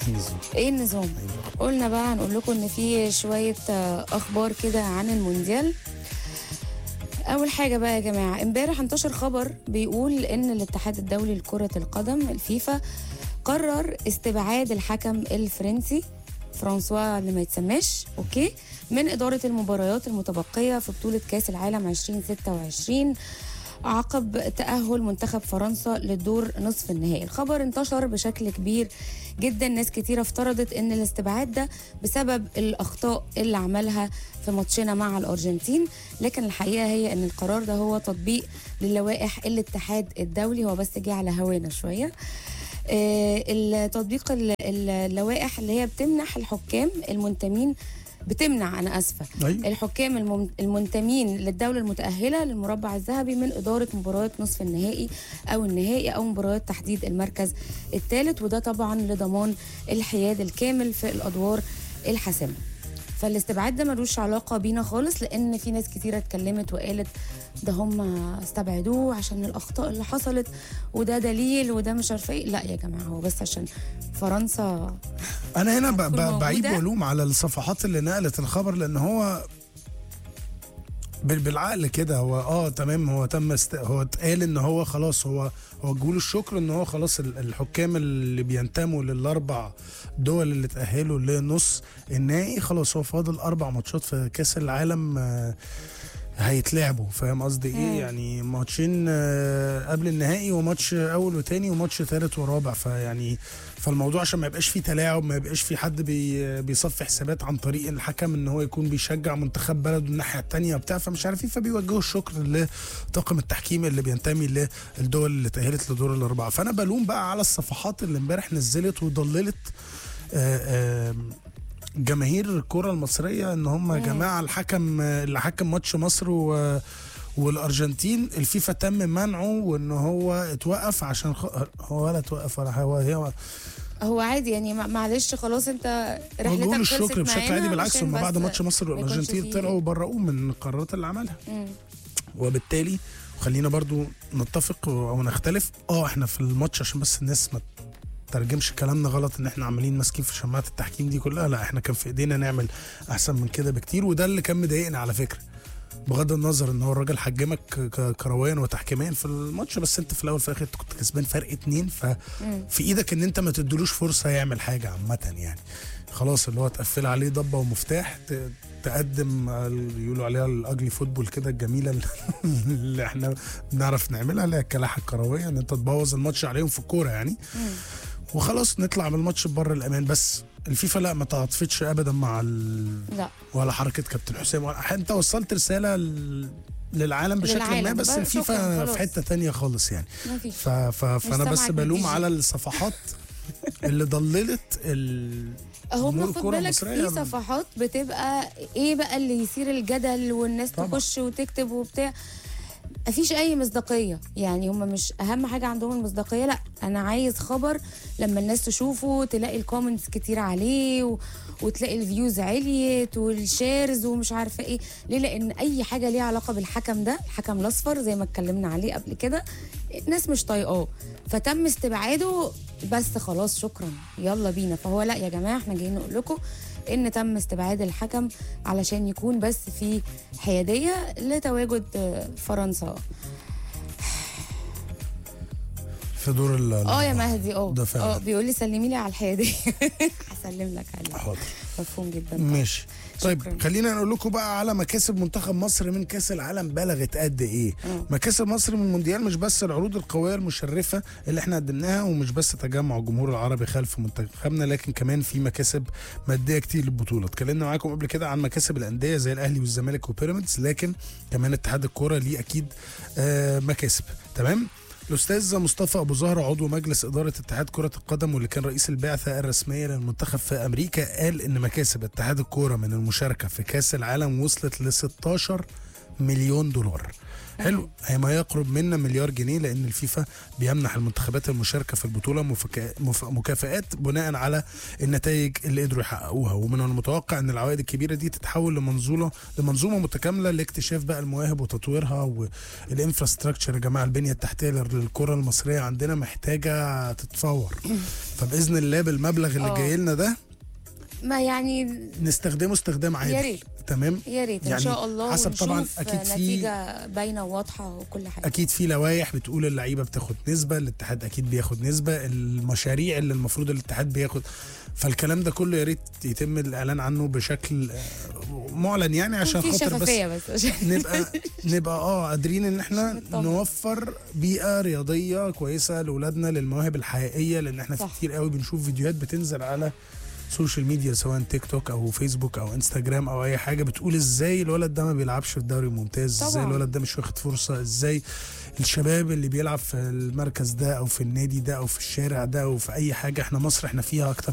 النظام ايه النظام أيوة. قلنا بقى هنقول لكم ان في شويه آه، اخبار كده عن المونديال اول حاجه بقى يا جماعه امبارح انتشر خبر بيقول ان الاتحاد الدولي لكره القدم الفيفا قرر استبعاد الحكم الفرنسي فرانسوا اللي ما يتسماش اوكي من اداره المباريات المتبقيه في بطوله كاس العالم 2026 عقب تأهل منتخب فرنسا للدور نصف النهائي الخبر انتشر بشكل كبير جدا ناس كتيرة افترضت ان الاستبعاد ده بسبب الأخطاء اللي عملها في ماتشنا مع الأرجنتين لكن الحقيقة هي ان القرار ده هو تطبيق للوائح الاتحاد الدولي هو بس جه على هوانا شوية آه، التطبيق ال- ال- اللوائح اللي هي بتمنح الحكام المنتمين بتمنع انا اسفه ايوه الحكام المم- المنتمين للدولة المتأهلة للمربع الذهبي من إدارة مباريات نصف النهائي أو النهائي أو مباريات تحديد المركز الثالث وده طبعا لضمان الحياد الكامل في الأدوار الحاسمة فالاستبعاد ده ملوش علاقة بينا خالص لأن في ناس كتيرة اتكلمت وقالت ده هم استبعدوه عشان الأخطاء اللي حصلت وده دليل وده مش عارفة ايه لا يا جماعة هو بس عشان فرنسا انا هنا ب- هتكون ب- بعيب موجودة؟ والوم على الصفحات اللي نقلت الخبر لان هو بال- بالعقل كده هو اه تمام هو تم است... هو اتقال ان هو خلاص هو هو جول الشكر ان هو خلاص ال- الحكام اللي بينتموا للاربع دول اللي تاهلوا لنص النهائي خلاص هو فاضل اربع ماتشات في كاس العالم آه، هيتلعبوا فاهم قصدي مم. ايه يعني ماتشين آه، قبل النهائي وماتش اول وتاني وماتش ثالث ورابع فيعني فالموضوع عشان ما يبقاش فيه تلاعب ما يبقاش فيه حد بي بيصفي حسابات عن طريق الحكم ان هو يكون بيشجع منتخب بلده الناحيه الثانيه وبتاع فمش عارف ايه فبيوجهوا الشكر لطاقم التحكيم اللي بينتمي للدول اللي تاهلت لدور الاربعه فانا بلوم بقى على الصفحات اللي امبارح نزلت وضللت آه، آه، جماهير الكره المصريه ان هم يا مم. جماعه الحكم آه، اللي حكم ماتش مصر و والارجنتين الفيفا تم منعه وان هو اتوقف عشان خ... هو ولا اتوقف ولا هو هو هو عادي يعني مع- معلش خلاص انت هو جول رحلتك الشكر خلصت بشكل معانا عادي بالعكس عشان هم بعد بس- ماتش مصر ما يكونش والارجنتين فيه- طلعوا برؤوه من القرارات اللي عملها مم. وبالتالي خلينا برضو نتفق او نختلف اه احنا في الماتش عشان بس الناس ما ترجمش كلامنا غلط ان احنا عمالين ماسكين في شماعه التحكيم دي كلها لا احنا كان في ايدينا نعمل احسن من كده بكتير وده اللي كان مضايقنا على فكره بغض النظر ان هو الراجل حجمك ك- كرويا وتحكيميا في الماتش بس انت في الاول في الاخر انت كنت كسبان فرق اتنين ففي ايدك ان انت ما تدلوش فرصه يعمل حاجه عامه يعني خلاص اللي هو تقفل عليه ضبه ومفتاح ت- تقدم ال- يقولوا عليها الاجلي فوتبول كده الجميله اللي- اللي احنا بنعرف نعملها اللي هي الكلاحه الكرويه ان انت تبوظ الماتش عليهم في الكوره يعني وخلاص نطلع من الماتش بره الامان بس الفيفا لا ما تعاطفتش ابدا مع ال... لا ولا حركه كابتن حسام ولا انت وصلت رساله ل... للعالم بشكل ما للعالم. بس بقى الفيفا شكراً، في خلاص. حته تانية خالص يعني ما فيش ف... ف... فانا بس سامعك بلوم بتيجي. على الصفحات اللي ضللت ال... هم جمهور خد الكرة بالك المصرية في صفحات بتبقى ايه بقى اللي يثير الجدل والناس طبعا. تخش وتكتب وبتاع مفيش اي مصداقيه يعني هم مش اهم حاجه عندهم المصداقيه لا انا عايز خبر لما الناس تشوفه تلاقي الكومنتس كتير عليه و... وتلاقي الفيوز عليت والشيرز ومش عارفه ايه ليه لان اي حاجه ليها علاقه بالحكم ده الحكم الاصفر زي ما اتكلمنا عليه قبل كده الناس مش طايقاه فتم استبعاده بس خلاص شكرا يلا بينا فهو لا يا جماعه احنا جايين نقول لكم ان تم استبعاد الحكم علشان يكون بس في حياديه لتواجد آه، فرنسا في دور ال اه يا مهدي اه ده فعلا. اه بيقول لي سلمي لي على الحياديه هسلم لك عليها حاضر مفهوم جدا ماشي طيب شكراً. خلينا نقول لكم بقى على مكاسب منتخب مصر من كاس العالم بلغت قد ايه آه. مكاسب مصر من المونديال مش بس العروض القويه المشرفه اللي احنا قدمناها ومش بس تجمع الجمهور العربي خلف منتخبنا لكن كمان في مكاسب ماديه كتير للبطوله اتكلمنا معاكم قبل كده عن مكاسب الانديه زي الاهلي والزمالك وبيراميدز لكن كمان اتحاد الكوره ليه اكيد آه مكاسب تمام الاستاذ مصطفى ابو زهره عضو مجلس اداره اتحاد كره القدم واللي كان رئيس البعثه الرسميه للمنتخب في امريكا قال ان مكاسب اتحاد الكوره من المشاركه في كاس العالم وصلت ل 16 مليون دولار حلو هي ما يقرب منا مليار جنيه لان الفيفا بيمنح المنتخبات المشاركه في البطوله مفكا- مف- مكافآت بناء على النتائج اللي قدروا يحققوها ومن المتوقع ان العوائد الكبيره دي تتحول لمنظومه لمنظومه متكامله لاكتشاف بقى المواهب وتطويرها والانفراستراكشر يا جماعه البنيه التحتيه للكره المصريه عندنا محتاجه تتفور فباذن الله بالمبلغ اللي آه. جاي لنا ده ما يعني نستخدمه استخدام عادي يا ريت تمام يا ريت ان يعني شاء الله حسب طبعاً ونشوف أكيد في- نتيجه باينه وواضحه وكل حاجه اكيد في لوائح بتقول اللعيبه بتاخد نسبه الاتحاد اكيد بياخد نسبه المشاريع اللي المفروض الاتحاد بياخد فالكلام ده كله يا ريت يتم الاعلان عنه بشكل آه، معلن يعني عشان في خاطر بس شفافيه بس عشان نبقى نبقى اه قادرين ان احنا نطمن. نوفر بيئه رياضيه كويسه لاولادنا للمواهب الحقيقيه لان احنا في صح. كتير قوي بنشوف فيديوهات بتنزل على سوشيال ميديا سواء تيك توك او فيسبوك او انستجرام او اي حاجه بتقول ازاي الولد ده ما بيلعبش في الدوري الممتاز ازاي طبعاً. الولد ده مش واخد فرصه ازاي الشباب اللي بيلعب في المركز ده او في النادي ده او في الشارع ده او في اي حاجه احنا مصر احنا فيها اكتر